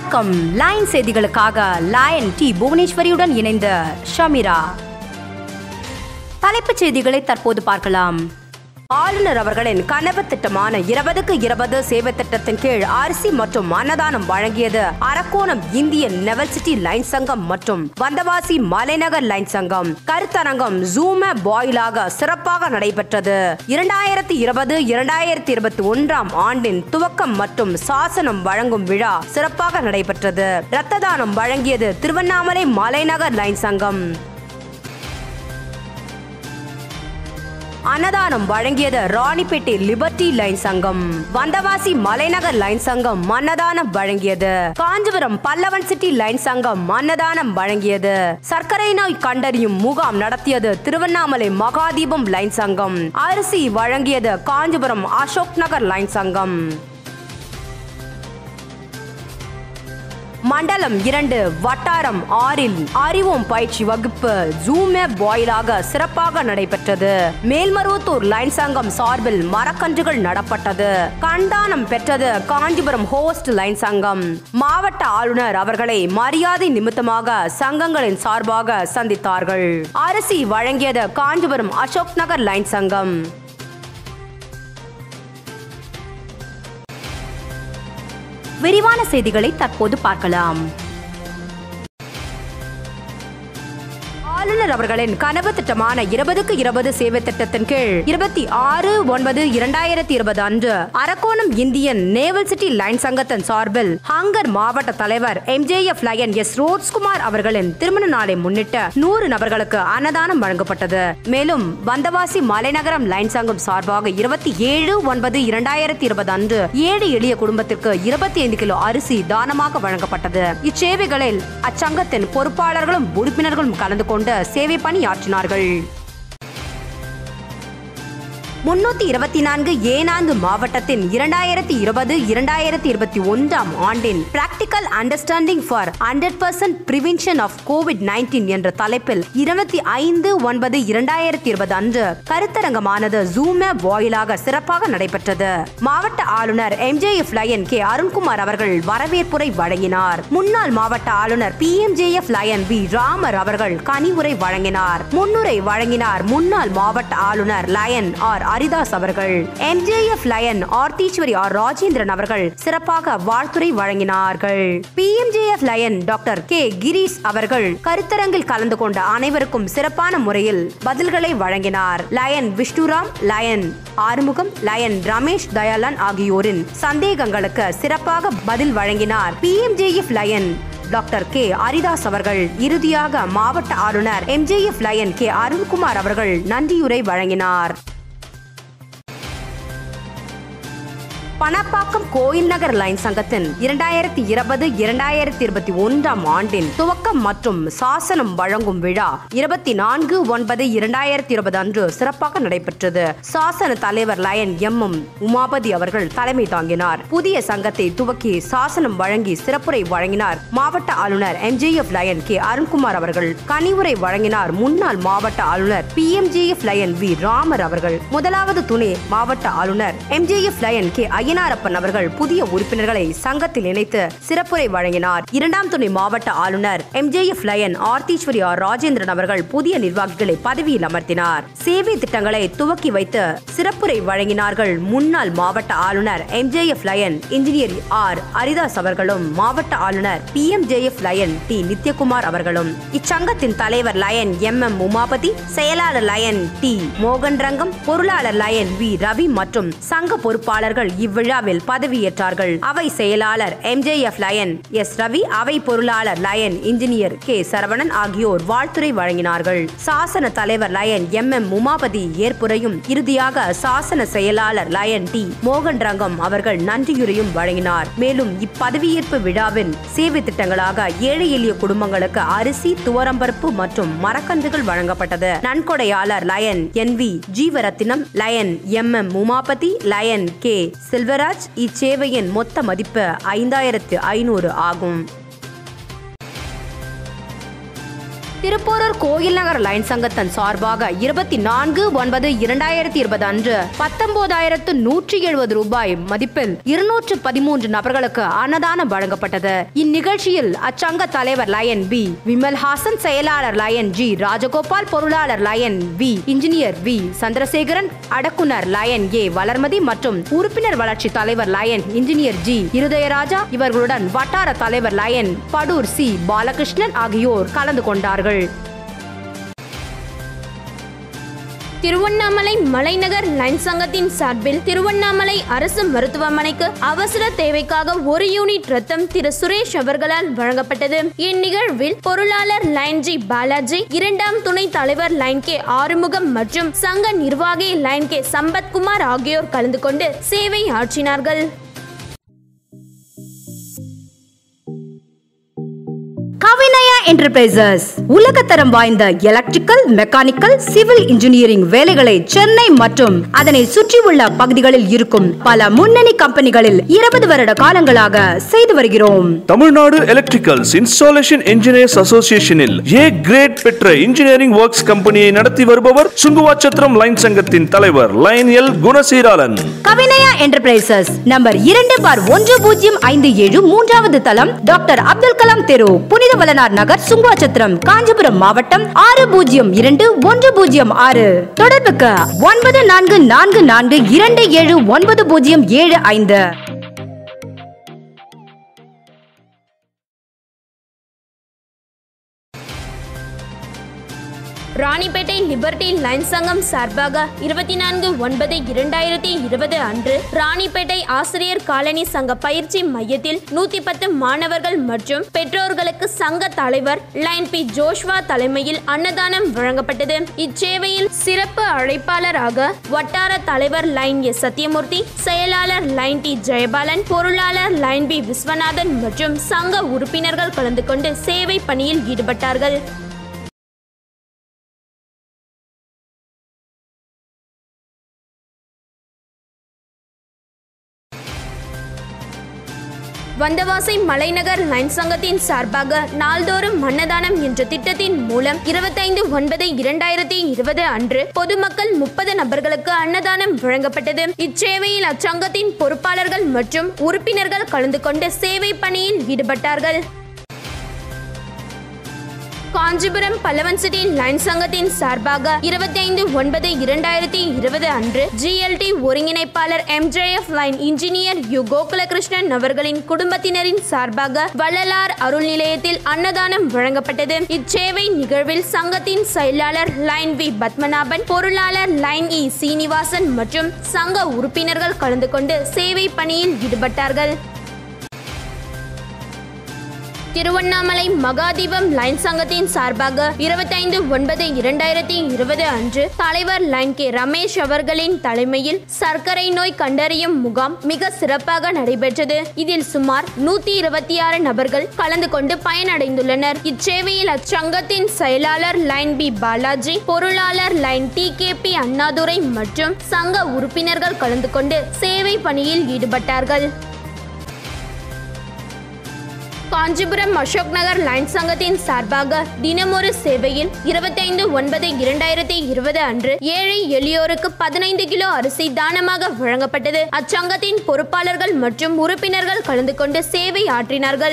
வணக்கம் லைன் செய்திகளுக்காக line D புவனேஸ்வரியுடன் இணைந்த ஷமிரா தலைப்புச் செய்திகளை தற்போது பார்க்கலாம் ஆளுநர் அவர்களின் கனவு திட்டமான இருபதுக்கு இருபது சேவை திட்டத்தின் கீழ் அரிசி மற்றும் அன்னதானம் வழங்கியது அரக்கோணம் இந்தியன் நெவல்சிட்டி லைன் சங்கம் மற்றும் வந்தவாசி மலைநகர் லைன் சங்கம் கருத்தரங்கம் ஜூம் ஆப் வாயிலாக சிறப்பாக நடைபெற்றது இரண்டாயிரத்தி இருபது இரண்டாயிரத்தி இருபத்தி ஒன்றாம் ஆண்டின் துவக்கம் மற்றும் சாசனம் வழங்கும் விழா சிறப்பாக நடைபெற்றது இரத்த தானம் வழங்கியது திருவண்ணாமலை மலைநகர் லைன் சங்கம் அன்னதானம் வழங்கியது ராணிப்பேட்டை லிபர்டி லைன் சங்கம் வந்தவாசி மலைநகர் லைன் சங்கம் அன்னதானம் வழங்கியது காஞ்சிபுரம் பல்லவன் சிட்டி லைன் சங்கம் அன்னதானம் வழங்கியது சர்க்கரை நோய் கண்டறியும் முகாம் நடத்தியது திருவண்ணாமலை மகாதீபம் லைன் சங்கம் அரிசி வழங்கியது காஞ்சிபுரம் அசோக் நகர் லைன் சங்கம் மண்டலம் இரண்டு வட்டாரம் ஆறில் அறிவோம் பயிற்சி வகுப்பு ஜூம் ஆப் வாயிலாக சிறப்பாக நடைபெற்றது மேல்மருவத்தூர் லைன் சங்கம் சார்பில் மரக்கன்றுகள் நடப்பட்டது கண்தானம் பெற்றது காஞ்சிபுரம் ஹோஸ்ட் லைன் சங்கம் மாவட்ட ஆளுநர் அவர்களை மரியாதை நிமித்தமாக சங்கங்களின் சார்பாக சந்தித்தார்கள் அரிசி வழங்கியது காஞ்சிபுரம் அசோக் நகர் லைன் சங்கம் விரிவான செய்திகளை தற்போது பார்க்கலாம் ஆளுநர் அவர்களின் கனவு திட்டமான இருபதுக்கு இருபது சேவை திட்டத்தின் கீழ் இருபத்தி ஆறு ஒன்பது இரண்டாயிரத்தி இருபது அன்று Arakkonam Indian naval city lion சங்கத்தின் சார்பில் ஹங்கர் மாவட்ட தலைவர் எம்ஜேஎஃப் லயன் எஸ் ரோட்ஸ்குமார் அவர்களின் திருமண நாளை முன்னிட்டு நூறு நபர்களுக்கு அன்னதானம் வழங்கப்பட்டது மேலும் வந்தவாசி மலைநகரம் லைன் சங்கம் சார்பாக இருபத்தி ஏழு ஒன்பது இரண்டாயிரத்தி இருபது அன்று ஏழு எளிய குடும்பத்திற்கு இருபத்தி ஐந்து கிலோ அரிசி தானமாக வழங்கப்பட்டது இச்சேவைகளில் அச்சங்கத்தின் பொறுப்பாளர்களும் உறுப்பினர்களும் கலந்து கொண்டு சேவை பணியாற்றினார்கள் முன்னூத்தி இருபத்தி நான்கு ஏனாங்கு மாவட்டத்தின் இரண்டாயிரத்தி இருபது இரண்டாயிரத்தி இருபத்தி ஒன்றாம் ஆண்டின் practical understanding for hundred percent prevention of COVID nineteen என்ற தலைப்பில் இருபத்தி ஐந்து ஒன்பது இரண்டாயிரத்தி இருபது அன்று கருத்தரங்கமானது ஜூம் ஆப் வாயிலாக சிறப்பாக நடைபெற்றது மாவட்ட ஆளுநர் எம்ஜேஎஃப் லயன் கே அருண்குமார் அவர்கள் வரவேற்புரை வழங்கினார் முன்னாள் மாவட்ட ஆளுநர் P MJF lion V Ramar அவர்கள் கனிவுரை வழங்கினார் முன்னுரை வழங்கினார் முன்னாள் மாவட்ட ஆளுநர் லயன் ஆர் ஹரிதாஸ் அவர்கள் MJF lion Aartheeswari R Rajendran அவர்கள் சிறப்பாக வாழ்த்துரை வழங்கினார்கள் PMJF lion doctor K Girish அவர்கள் கருத்தரங்கில் கலந்து கொண்ட அனைவருக்கும் சிறப்பான முறையில் பதில்களை வழங்கினார் lion Vishnuram lion Arumugam lion Ramesh Dayalan ஆகியோரின் சந்தேகங்களுக்கு சிறப்பாக பதில் வழங்கினார் PMJF lion doctor K Haridas அவர்கள் இறுதியாக மாவட்ட ஆளுநர் எம்ஜேஎஃப் லயன் கே அருண்குமார் அவர்கள் நன்றியுரை வழங்கினார் பணப்பாக்கம் கோயில் நகர் லைன் சங்கத்தின் இரண்டாயிரத்தி இருபது இரண்டாயிரத்தி இருபத்தி ஒன்றாம் ஆண்டின் துவக்கம் மற்றும் சாசனம் வழங்கும் விழா இருபத்தி நான்கு ஒன்பது இரண்டாயிரத்தி இருபது அன்று சிறப்பாக நடைபெற்றது சாசன தலைவர் லயன் எம் எம் உமாபதி அவர்கள் தலைமை தாங்கினார் புதிய சங்கத்தை துவக்கி சாசனம் வழங்கி சிறப்புரை வழங்கினார் மாவட்ட ஆளுநர் எம்ஜேஎஃப் லயன் கே அருண்குமார் அவர்கள் கனிவுரை வழங்கினார் முன்னாள் மாவட்ட ஆளுநர் P MJF lion V Ramar அவர்கள் முதலாவது துணை மாவட்ட ஆளுநர் எம்ஜேஎஃப் லயன் கே ஐயனாரப்பன் அவர்கள் புதிய உறுப்பினர்களை சங்கத்தில் இணைத்து சிறப்புரை வழங்கினார் இரண்டாம் துணை மாவட்ட ஆளுநர் MJF lion Aartheeswari R Rajendran அவர்கள் புதிய நிர்வாகிகளை பதவியில் அமர்த்தினார் சேவை திட்டங்களை துவக்கி வைத்து சிறப்புரை வழங்கினார்கள் முன்னாள் மாவட்ட ஆளுநர் MJF lion engineer R Haridas அவர்களும் மாவட்ட ஆளுநர் P MJF lion D Nithyakumar அவர்களும் இச்சங்கத்தின் தலைவர் லயன் எம் எம் உமாபதி செயலாளர் லயன் டி மோகன் ரங்கம் பொருளாளர் லயன் வி ரவி மற்றும் சங்க பொறுப்பாளர்கள் இவ்விழாவில் பதவியேற்றார்கள் அவை செயலாளர் எம்ஜேஎஃப் லயன் எஸ் ரவி அவை பொருளாளர் லயன் இன்ஜினியர் கே சரவணன் ஆகியோர் வாழ்த்துரை வழங்கினார்கள் சாசன தலைவர் லயன் எம் எம் உமாபதி ஏற்புரையும் இறுதியாக சாசன செயலாளர் லயன் டி மோகன் ரங்கம் அவர்கள் நன்றியுரையும் வழங்கினார் மேலும் இப்பதவியேற்பு விழாவின் சேவை திட்டங்களாக ஏழை எளிய குடும்பங்களுக்கு அரிசி துவரம்பருப்பு மற்றும் மரக்கன்றுகள் வழங்கப்பட்டது நன்கொடையாளர் lion N V Jeevarathinam lion M M Umapathi lion K Selvaraj இச்சேவையின் மொத்த மதிப்பு ஐந்தாயிரத்து ஐநூறு ஆகும் திருப்போரூர் கோயில் நகர் லைன் சங்கத்தின் சார்பாக இருபத்தி நான்கு ஒன்பது இரண்டாயிரத்தி இருபது அன்று பத்தொன்பதாயிரத்து நூற்றி எழுபது ரூபாய் மதிப்பில் இருநூற்று பதிமூன்று நபர்களுக்கு அன்னதானம் வழங்கப்பட்டது இந்நிகழ்ச்சியில் அச்சங்க தலைவர் லயன் பி விமல் ஹாசன் செயலாளர் லயன் ஜி ராஜகோபால் பொருளாளர் lion V engineer V Chandrasekaran அடக்குனர் லயன் ஏ வளர்மதி மற்றும் உறுப்பினர் வளர்ச்சி தலைவர் லயன் இன்ஜினியர் ஜி இருதயராஜா இவர்களுடன் வட்டார தலைவர் லயன் படூர் சி பாலகிருஷ்ணன் ஆகியோர் கலந்து கொண்டார்கள் திருவண்ணாமலை மலைநகர் லைன் சங்கத்தின் சார்பில் திருவண்ணாமலை அரசு மருத்துவமனைக்கு அவசர தேவைக்காக ஒரு யூனிட் ரத்தம் திரு சுரேஷ் அவர்களால் வழங்கப்பட்டது இந்நிகழ்வில் பொருளாளர் லைன் ஜி பாலாஜி இரண்டாம் துணை தலைவர் லைன் கே ஆறுமுகம் மற்றும் சங்க நிர்வாகி லைன் கே சம்பத்குமார் ஆகியோர் கலந்து கொண்டு சேவை ஆற்றினார்கள் கவினயா என்டர்பிரைசஸ் உலகத்தரம் வாய்ந்த எலக்ட்ரிக்கல் மெக்கானிக்கல் சிவில் இன்ஜினியரிங் வேலைகளை சென்னை மற்றும் அதனை சுற்றியுள்ள பகுதிகளில் இருக்கும் பல முன்னணி கம்பெனிகளில் இருபது வருட காலங்களாக செய்து வருகிறோம் தமிழ்நாடு எலக்ட்ரிக்கல்ஸ் இன்ஸ்டாலேஷன் இன்ஜினியர்ஸ் அசோசியேஷனில் ஏ கிரேட் பெற்ற இன்ஜினியரிங் ஒர்க்ஸ் கம்பெனியை நடத்தி வருபவர் சுங்குவாச்சத்திரம் லைன் சங்கத்தின் தலைவர் line L Gunaseeralan Kavinaya enterprises number இரண்டு பார் ஒன்று பூஜ்ஜியம் ஐந்து ஏழு மூன்றாவது தளம் டாக்டர் அப்துல் கலாம் தெரு புனித வளனார் நகர் சுங்குவாச்சத்திரம் காஞ்சிபுரம் மாவட்டம் ஆறு பூஜ்ஜியம் இரண்டு ஒன்று பூஜ்ஜியம் ஆறு தொடர்புக்கு ஒன்பது நான்கு நான்கு நான்கு இரண்டு ஏழு ஒன்பது பூஜ்ஜியம் ஏழு ஐந்து ராணிப்பேட்டை லிபர்டி லைன் சங்கம் சார்பாக இருபத்தி நான்கு ஒன்பது இரண்டாயிரத்தி இருபது அன்று ராணிப்பேட்டை ஆசிரியர் காலனி சங்க பயிற்சி மையத்தில் நூத்தி பத்து மாணவர்கள் மற்றும் பெற்றோர்களுக்கு சங்க தலைவர் லைன் பி ஜோஷ்வா தலைமையில் அன்னதானம் வழங்கப்பட்டது இச்சேவையில் சிறப்பு அழைப்பாளராக வட்டார தலைவர் லைன் எஸ் சத்யமூர்த்தி செயலாளர் லைன் டி ஜெயபாலன் பொருளாளர் லைன் பி விஸ்வநாதன் மற்றும் சங்க உறுப்பினர்கள் கலந்து கொண்டு சேவை பணியில் ஈடுபட்டார்கள் வந்தவாசை மலைநகர் லைன் சங்கத்தின் சார்பாக நாள்தோறும் அன்னதானம் என்ற திட்டத்தின் மூலம் இருபத்தைந்து ஒன்பது இரண்டாயிரத்தி இருபது அன்று பொதுமக்கள் முப்பது நபர்களுக்கு அன்னதானம் வழங்கப்பட்டது இச்சேவையில் அச்சங்கத்தின் பொறுப்பாளர்கள் மற்றும் உறுப்பினர்கள் கலந்து கொண்டு சேவை பணியில் ஈடுபட்டார்கள் காஞ்சிபுரம் பல்லவன் சிட்டி லைன் சங்கத்தின் சார்பாக இருபத்தைந்து ஒன்பது இரண்டாயிரத்தி இருபது அன்று ஜிஎல்டி ஒருங்கிணைப்பாளர் MJF lion engineer U Gokulakrishnan அவர்களின் குடும்பத்தினரின் சார்பாக வள்ளலார் அருள் நிலையத்தில் அன்னதானம் வழங்கப்பட்டது இச்சேவை நிகழ்வில் சங்கத்தின் செயலாளர் லைன் வி பத்மநாபன் பொருளாளர் லைன் இ சீனிவாசன் மற்றும் சங்க உறுப்பினர்கள் கலந்து கொண்டு சேவை பணியில் ஈடுபட்டார்கள் திருவண்ணாமலை மகாதீபம் லைன் சங்கத்தின் சார்பாக இருபத்தைந்து ஒன்பது இரண்டாயிரத்தி இருபது அன்று தலைவர் லைன் கே ரமேஷ் அவர்களின் தலைமையில் சர்க்கரை நோய் கண்டறியும் முகாம் மிக சிறப்பாக நடைபெற்றது இதில் சுமார் நூத்தி இருபத்தி ஆறு நபர்கள் கலந்து கொண்டு பயனடைந்துள்ளனர் இச்சேவையில் அச்சங்கத்தின் செயலாளர் லைன் பி பாலாஜி பொருளாளர் lion D K P Annadurai மற்றும் சங்க உறுப்பினர்கள் கலந்து கொண்டு சேவை பணியில் ஈடுபட்டார்கள் காஞ்சிபுரம் அசோக் நகர் லைன் சங்கத்தின் சார்பாக தினமொரு சேவையில் இருபத்தைந்து ஒன்பது இரண்டாயிரத்தி இருபது அன்று ஏழை எளியோருக்கு பதினைந்து கிலோ அரிசி தானமாக வழங்கப்பட்டது அச்சங்கத்தின் பொறுப்பாளர்கள் மற்றும் உறுப்பினர்கள் கலந்து கொண்டு சேவை ஆற்றினார்கள்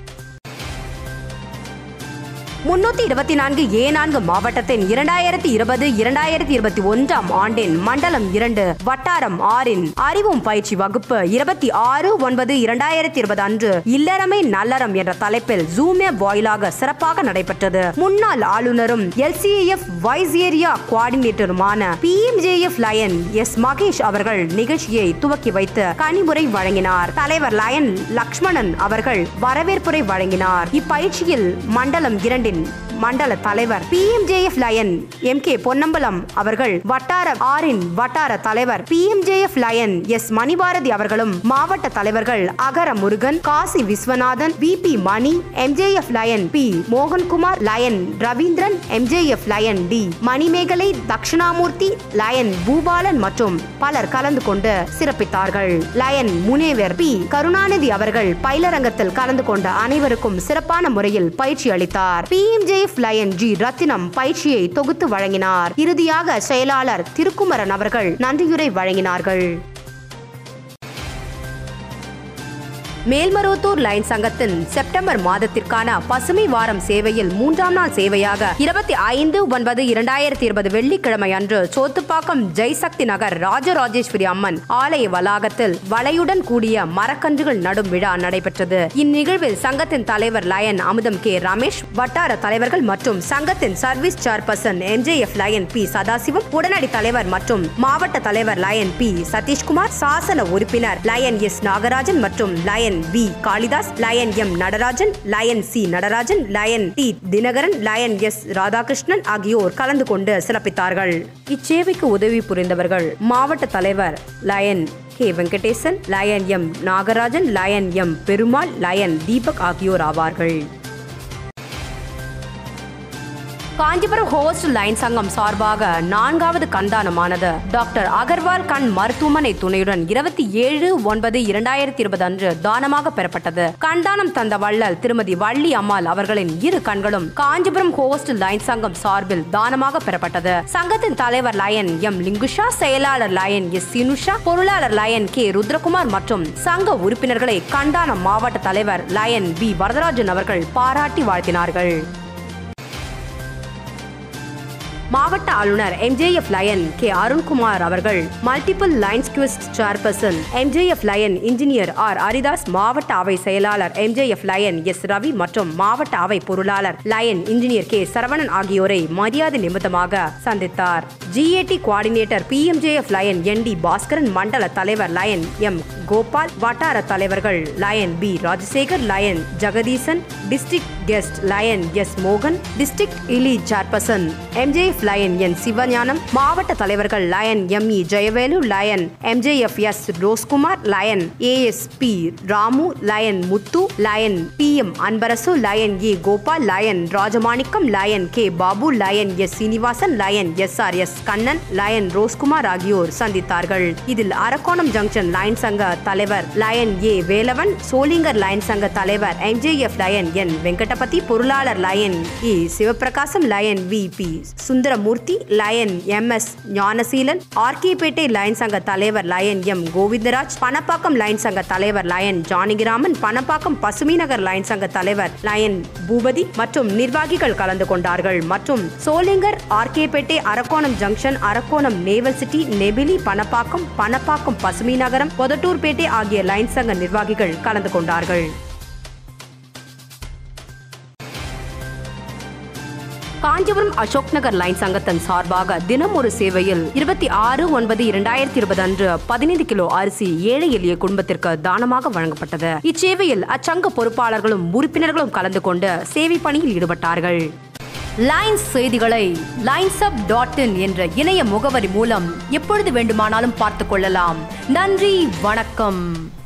முன்னூத்தி இருபத்தி நான்கு ஏ நான்கு மாவட்டத்தின் இரண்டாயிரத்தி இருபது இரண்டாயிரத்தி இருபத்தி ஒன்றாம் ஆண்டின் மண்டலம் இரண்டு வட்டாரம் ஆறின் அறிவும் பயிற்சி வகுப்பு இருபத்தி ஆறு ஒன்பது இரண்டாயிரத்தி இருபது அன்று இல்லறமே நல்லறம் என்ற தலைப்பில் ஜூம் வாயிலாக சிறப்பாக நடைபெற்றது முன்னாள் ஆளுநரும் எல்சிஎஃப் வைஸ் ஏரியா கோஆர்டினேட்டருமான பிஎம்ஜேஎஃப் லயன் எஸ் மகேஷ் அவர்கள் நிகழ்ச்சியை துவக்கி வைத்து கனிமுறை வழங்கினார் தலைவர் லயன் லக்ஷ்மணன் அவர்கள் வரவேற்புரை வழங்கினார் இப்பயிற்சியில் மண்டலம் இரண்டின் மண்டல தலைவர் PMJF lion M K Ponnambalam அவர்கள் வட்டார ஆறின் வட்டார தலைவர் பிஎம்ஜேஎஃப் லயன் எஸ் மணிபாரதி அவர்களும் மாவட்ட தலைவர்கள் Agara Murugan Kasi Viswanathan V P Mani MJF lion P Mohankumar lion Ravindran MJF lion D Manimegalai Dakshinamoorthy lion Boopalan மற்றும் பலர் கலந்து கொண்டு சிறப்பித்தார்கள் லயன் முனேவர் பி கருணாநிதி அவர்கள் பயிலரங்கத்தில் கலந்து கொண்ட அனைவருக்கும் சிறப்பான முறையில் பயிற்சி அளித்தார் PMJF MJF lion G Rathinam பயிற்சியை தொகுத்து வழங்கினார் இறுதியாக செயலாளர் திருக்குமரன் அவர்கள் நன்றியுரை வழங்கினார்கள் மேல்மருவத்தூர் லைன் சங்கத்தின் செப்டம்பர் மாதத்திற்கான பசுமை வாரம் சேவையில் மூன்றாம் நாள் சேவையாக இருபத்தி ஐந்து ஒன்பது இரண்டாயிரத்தி இருபது வெள்ளிக்கிழமை அன்று சோத்துப்பாக்கம் ஜெய்சக்தி நகர் ராஜராஜேஸ்வரி அம்மன் ஆலய வளாகத்தில் வளையுடன் கூடிய மரக்கன்றுகள் நடும் விழா நடைபெற்றது இந்நிகழ்வில் சங்கத்தின் தலைவர் லயன் அமுதம் கே ரமேஷ் வட்டார தலைவர்கள் மற்றும் சங்கத்தின் service chairperson MJF lion P Sadasivam உடனடி தலைவர் மற்றும் மாவட்ட தலைவர் லயன் பி சதீஷ்குமார் சாசன உறுப்பினர் லயன் எஸ் நாகராஜன் மற்றும் lion V Kalidas lion M Natarajan lion C Natarajan lion D Dinakaran lion S Radhakrishnan ஆகியோர் கலந்து கொண்டு சிறப்பித்தார்கள் இச்சேவைக்கு உதவி புரிந்தவர்கள் மாவட்ட தலைவர் lion K Venkatesan lion M Nagarajan lion M Perumal lion Deepak ஆகியோர் ஆவார்கள் காஞ்சிபுரம் ஹோஸ்ட் லைன் சங்கம் சார்பாக நான்காவது கண்தானமானது டாக்டர் அகர்வால் கண் மருத்துவமனை துணையுடன் இருபத்தி ஏழு ஒன்பது இரண்டாயிரத்தி இருபது அன்று தானமாக பெறப்பட்டது கண்தானம் தந்த வள்ளல் திருமதி வள்ளி அம்மாள் அவர்களின் இரு கண்களும் காஞ்சிபுரம் ஹோஸ்ட் லைன் சங்கம் சார்பில் தானமாக பெறப்பட்டது சங்கத்தின் தலைவர் லயன் எம் லிங்குஷா செயலாளர் லயன் எஸ் சினுஷா பொருளாளர் லயன் கே ருத்ரகுமார் மற்றும் சங்க உறுப்பினர்களை கண்தானம் மாவட்ட தலைவர் லயன் பி வரதராஜன் அவர்கள் பாராட்டி வாழ்த்தினார்கள் மாவட்ட ஆளுநர் எம்ஜேஎஃப் லயன் கே அருண்குமார் அவர்கள் multiple lions quest chairperson MJF lion engineer R Haridas மாவட்ட அவை செயலாளர் எம்ஜேஎஃப் லயன் எஸ் ரவி மற்றும் மாவட்ட அவை பொருளாளர் லயன் இன்ஜினியர் கே சரவணன் ஆகியோரை மரியாதை நிமித்தமாக சந்தித்தார் GAT coordinator PMJF lion N D Baskaran மண்டல தலைவர் லயன் எம் கோபால் வட்டார தலைவர்கள் lion P Rajasekar lion Jegadeesan district guest lion S மோகன் டிஸ்ட்ரிக்ட் இலி chairperson MJF lion N Sivagnanam மாவட்ட தலைவர்கள் lion M E Jayavelu lion MJF S Rosekumar lion ASP Ramu lion Muthu lion P M Anbarasu lion A Gopal lion Rajamanickam lion K Babu lion S Srinivasan lion S R S Kannan line Rosekumar ஆகியோர் சந்தித்தார்கள் இதில் Arakkonam junction line சங்க தலைவர் lion A Velavan Sholinghur line சங்க தலைவர் MJF lion N Venkatapathi பொருளாளர் lion E Sivaprakasam lion V P Sundaramoorthy lion M S Gnanaseelan RK Pettai line சங்க தலைவர் lion M Govindaraj Panapakkam line சங்க தலைவர் லயன் ஜானகிராமன் பணப்பாக்கம் பசுமை நகர் லைன் சங்க தலைவர் லயன் பூபதி மற்றும் நிர்வாகிகள் கலந்து கொண்டார்கள் மற்றும் Sholinghur RK Pettai Arakkonam junction Arakkonam naval city நெபிலி பணப்பாக்கம் பணப்பாக்கம் பசுமை நகரம் பொதட்டூர்பேட்டை ஆகிய லைன் சங்க நிர்வாகிகள் கலந்து கொண்டார்கள் காஞ்சிபுரம் அசோக் நகர் லைன் சங்கத்தின் சார்பாக தினம் ஒரு சேவையில் இருபத்தி ஆறு ஒன்பது இரண்டாயிரத்தி இருபது அன்று பதினைந்து கிலோ அரிசி ஏழை எளிய குடும்பத்திற்கு தானமாக வழங்கப்பட்டது இச்சேவையில் அச்சங்க பொறுப்பாளர்களும் உறுப்பினர்களும் கலந்து கொண்டு சேவை பணியில் ஈடுபட்டார்கள் லைன்ஸ் செய்திகளை லைன்ஸ் அப் டாட் இன் என்ற இணைய முகவரி மூலம் எப்பொழுது வேண்டுமானாலும் பார்த்துக் கொள்ளலாம் நன்றி வணக்கம்